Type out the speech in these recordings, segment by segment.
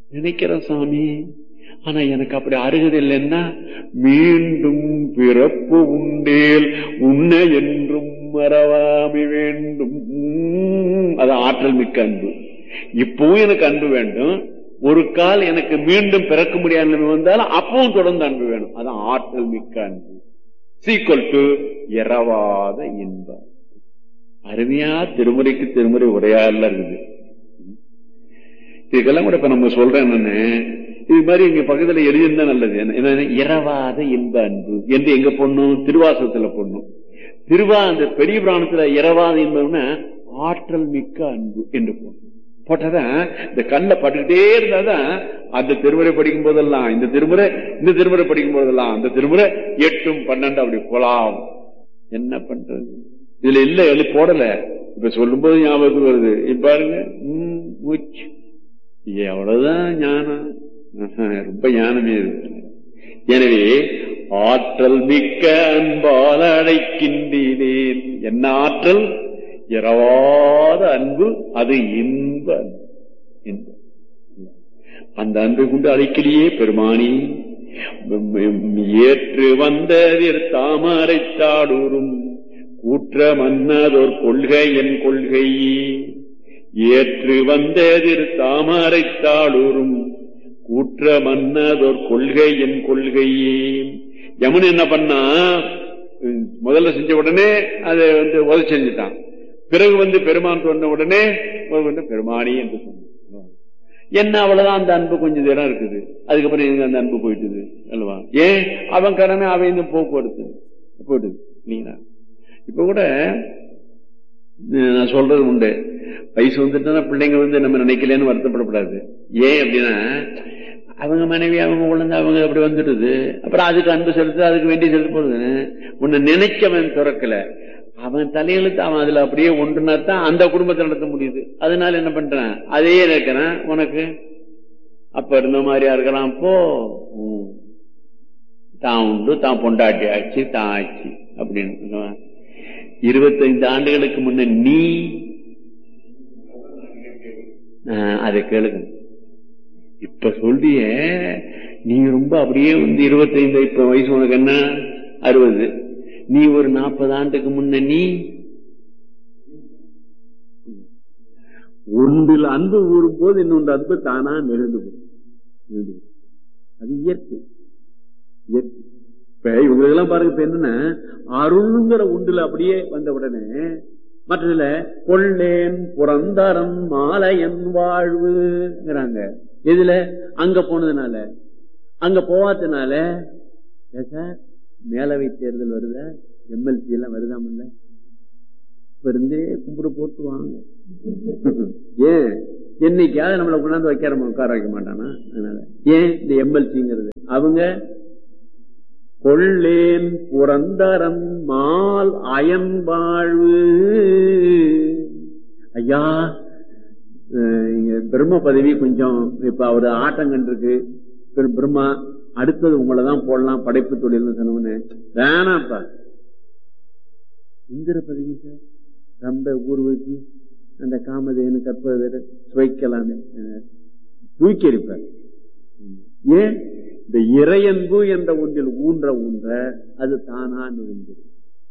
நினைக்கிறேன் சாமி ஆனா எனக்கு அப்படி அருகது இல்லைன்னா மீண்டும் பிறப்பு உண்டேல் உன்ன என்றும் மறவாமி வேண்டும் உம், அது ஆற்றல் மிக்க அன்பு இப்பவும் எனக்கு அன்பு வேண்டும் ஒரு கால் எனக்கு மீண்டும் பிறக்க முடியாத நிலைமை வந்தாலும் அப்பவும் தொடர்ந்து அன்பு வேணும் அதான் ஆற்றல் மிக்க அன்பு சீக்வல் டு இரவாத இன்பம் அருமையா திருமுறைக்கு திருமுறை உரையாடல இருக்குது இதுக்கெல்லாம் கூட இப்ப நம்ம சொல்றேன் என்னன்னு இது மாதிரி இங்க பக்கத்துல எழுதியிருந்தா நல்லது என்ன- என்ன இரவாத இன்ப அன்பு என்று எங்க பொண்ணும் திருவாசகத்துல பொண்ணும் திருவா அந்த பெரிய புராணத்துல இரவாத இன்பம்னா ஆற்றல் மிக்க அன்பு என்று பொண்ணும் போட்டதான் இந்த கண்ணில் பட்டுக்கிட்டே இருந்தாதான் அந்த திருமுறை படிக்கும் போதெல்லாம் இந்த திருமுறை இந்த திருமுறை படிக்கும் போதெல்லாம் அந்த திருமுறை எட்டும் பன்னெண்டு அப்படி போலாம் என்ன பண்றது இதுல இல்ல எழுதி போடல இப்ப சொல்லும்போது ஞாபகத்துக்கு வருது இப்ப பாருங்க உம், மூச்சு எவ்வளவுதான் ஞானம் ஆஹா, ரொம்ப ஞானமே இது எனவே ஆற்றல் மிக்க அன்பால் அழைக்கின்றேன் என்ன ஆற்றல் இரவாத அன்பு அது இன்ப அன்பு. இன்ப அந்த அன்பை கொண்டு அழைக்கலையே பெருமானி ஏற்று வந்ததிர் தாமரை தாடூரும் கூற்ற மன்னதோர் கொள்கை என் கொள்கை ஏற்று வந்ததிர் தாமரை தாடூரும் கூற்ற மன்னதோர் கொள்கை என் கொள்கையே யமுன் என்ன பண்ணா உம், முதல்ல செஞ்ச உடனே அதை வந்து உதவி செஞ்சுட்டான் பிறகு வந்து பெருமான் சொன்ன உடனே ஒரு வந்து பெருமானி என்று சொன்னான் என்ன அவ்வளவுதான் அந்த அன்பு கொஞ்சம் தூரம் இருக்குது அதுக்கப்புறம் எங்க அந்த அன்பு போயிட்டுது அல்லவா ஏன் அவன் கடமை அவன் இந்த போக்குவரத்து போயிட்டுது இல்லைங்களா இப்ப கூட அஹ், நான் சொல்றது உண்டு வயசு வந்துட்டுனா பிள்ளைங்க வந்து நம்ம நினைக்கலன்னு வருத்தப்படக்கூடாது ஏன் அப்படின்னா அவங்க மனைவி அவங்க குழந்தை அவங்க அப்படி வந்துடுது அப்புறம் அதுக்கு அன்பு செலுத்து அதுக்கு வேண்டி செலுத்த போகுது உன்னை நினைச்சவன் துறக்கல அவன் தலையெழுத்து அவன் அதுல அப்படியே ஒன்றுனா தான் அந்த குடும்பத்தை நடத்த முடியுது அதனால என்ன பண்றான் அதையே இருக்கிறான் உனக்கு அப்ப இருந்த மாதிரியா இருக்கலாம் போ ம். தான் உண்டு தான் பொண்டாட்டி ஆச்சு தான் ஆச்சு அப்படின்னு இருபத்தைந்து ஆண்டுகளுக்கு முன்ன நீ ஆஹ், அதை கேளுங்க இப்ப சொல்றிய நீ ரொம்ப அப்படியே வந்து இருபத்தைந்து இப்ப வயசு உனக்கு என்ன அறுபது நீ ஒரு நாற்பது ஆண்டுக்கு முன்ன நீ ஒன்றில் அன்பு ஊறும் போது இன்னொன்று அன்பு தானா நிகழ்ந்து போகும். நிகழ்ந்து போகும். அது இயற்கை இயற்கை இப்ப இவங்களுக்கு எல்லாம் பாருங்க இப்ப என்னன்னா அருள்ங்கிற ஒன்றுல அப்படியே வந்த உடனே மற்றதுல கொள்ளேன் புறந்தரம் மாலையன் வாழ்வுங்கிறாங்க எதுல அங்க போனதுனால அங்க போவாதனால ஏன் சார் மேலவை தேர்தல் வருதா எம்எல்சி எல்லாம் வருதாமல்ல இப்ப இருந்தே கும்பிடு போட்டு வாங்க ஏன் என்னைக்காவது நம்மளை கொண்டாந்து வைக்கிற உட்கார வைக்க மாட்டானா அதனால ஏன் இந்த எம்எல்சிங்கிறது அவங்க கொள்ளேன் புறந்தரம் மால் அயன் வாழ்வு ஐயா அஹ் இங்க பிரம்ம பதவி கொஞ்சம் இப்ப அவரு ஆட்டம் கண்டிருக்கு திரு பிரம்மா அடுத்தது உங்களை தான் போடலாம் படைப்பு தொழில்னு சொன்னவனு வேணாம்ப்பா இந்திர பதவி சார் ரொம்ப ஊர்வசி அந்த காமதேனு கற்பதர் சுவைக்கலாமே அஹ் தூக்கி எறிப்பார் ஏன் இந்த இறையன்பு என்ற ஒன்றில் ஊன்ற ஊன்ற அது தானா நிகழ்ந்தது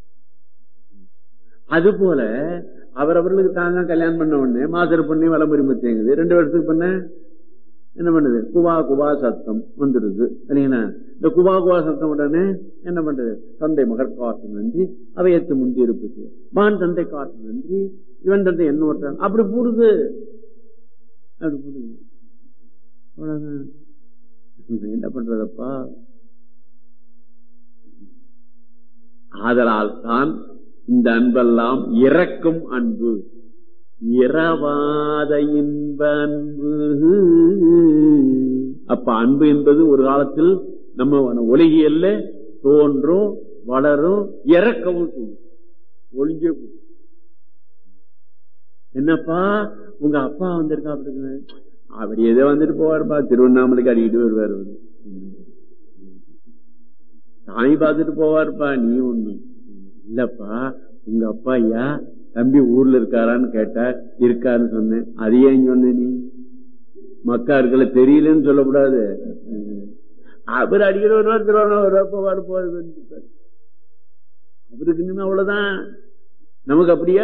அது போல அவரவர்களுக்கு தாங்க கல்யாணம் பண்ண உடனே மாசர் பண்ணி வலமுறை முத்தேங்குது ரெண்டு வருஷத்துக்கு பண்ண என்ன பண்ணுது குவா குவா சத்தம் வந்துடுது இல்லைங்களா இந்த குவா குவா சத்தம் உடனே என்ன பண்றது தந்தை மகர் காட்டு நன்றி அவையத்து முந்தி இருப்பது மான் தந்தை காட்டு நன்றி இவன் தந்தை என்ன ஓட்டான் அப்படி போடுது அப்படி போடுது அவ்வளவுதான் என்ன பண்றதப்பா ஆதலால் தான் இந்த அன்பெல்லாம் இறக்கும் அன்பு இரவாத இன்ப அன்பு அப்ப அன்பு என்பது ஒரு காலத்தில் நம்ம ஒலிகியல்ல தோன்றும் வளரும் இறக்கவும் செய்யும் ஒளிஞ்சே போகும். என்னப்பா உங்க அப்பா வந்திருக்கா அப்படி அவர் ஏதோ வந்துட்டு போவாருப்பா திருவண்ணாமலைக்கு அடிக்கிட்டு வருவார் அவரு. சாமி பார்த்துட்டு போவாருப்பா நீ ஒண்ணு இல்லப்பா உங்க அப்பா ஐயா தம்பி ஊர்ல இருக்காரான்னு கேட்டா இருக்காருன்னு சொன்னேன் அது ஏன் சொன்ன நீ மக்காருக்களை தெரியலன்னு சொல்லக்கூடாது அவர் அடிக்கிற ஒரு வாரம் திருவாரூர் வருவா போவார் போவார் அவருக்கு இனிமே அவ்வளவுதான் நமக்கு அப்படியா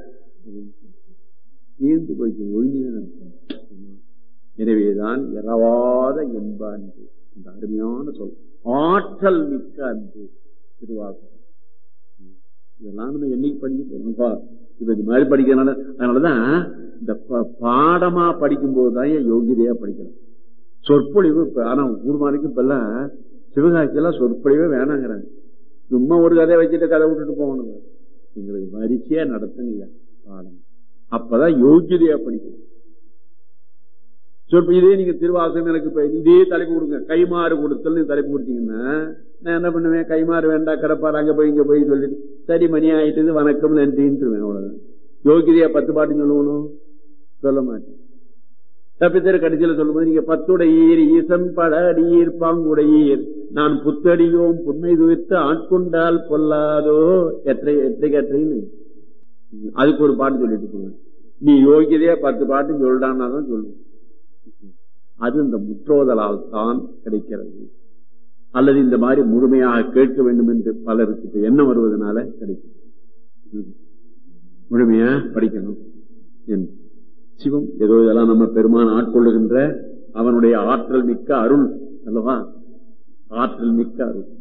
தீர்ந்து போயிட்டு ஒழுங்கிதான் எனவேதான் இரவாத என்பான் அந்த அருமையான சொல் ஆற்றல் மிக்க அன்பு திருவாசகம் இதெல்லாம் நம்ம என்னைக்கு படிக்க போறோம்ப்பா இப்ப இது மாதிரி படிக்கிறதுனால அதனாலதான் இந்த பாடமா படிக்கும் போதுதான் யோகிதையா படிக்கலாம் சொற்பொழிவு ஆனா ஊர்மாரிக்கு இப்ப எல்லாம் சிவகாட்சி எல்லாம் சொற்பொழிவே வேணாங்கிறாங்க சும்மா ஒரு கதையை வச்சுட்டு கதை விட்டுட்டு போகணும் எங்களுக்கு வரிசையா நடத்துங்க பாடம் அப்பதான் யோகியதையா படிக்கணும் சொற்ப இதே நீங்க திருவாசகம் எனக்கு இப்ப இதே தலைப்பு கொடுங்க கைமாறு கொடுத்தல் தலைப்பு கொடுத்தீங்கன்னா நான் என்ன பண்ணுவேன் கைமாறு வேண்டாம் கிடப்பாரு அங்க போய் இங்க போய் சொல்லிட்டு சரி மணி ஆயிட்டது வணக்கம் நன்றின்னு அவ்வளவுதான் யோகிதையா பத்து பாட்டு சொல்லணும் சொல்ல மாட்டேன் தப்பித்தர கடைசியில் சொல்லும்போது நீங்க பத்துடையீர் ஈசன் பட அடியீர் பாங்குடையீர் நான் புத்தடியோம் புன்மை துவித்து ஆட்கொண்டால் பொல்லாதோ எற்றை எற்றை கற்றைன்னு அதுக்கு ஒரு பாட்டு சொல்லிட்டு போவேன் நீ யோகியதையா பத்து பாட்டு சொல்றான்னா தான் சொல்லுவேன் அது இந்த முற்றோதலால் தான் கிடைக்கிறது அல்லது இந்த மாதிரி முழுமையாக கேட்க வேண்டும் என்று பலருக்கு இப்ப எண்ணம் வருவதனால கிடைக்கும் முழுமையா படிக்கணும் என்று சிவம் ஏதோ இதெல்லாம் நம்ம பெருமான் ஆட்கொள்ளுகின்ற அவனுடைய ஆற்றல் மிக்க அருள் அல்லவா ஆற்றல் மிக்க அருள்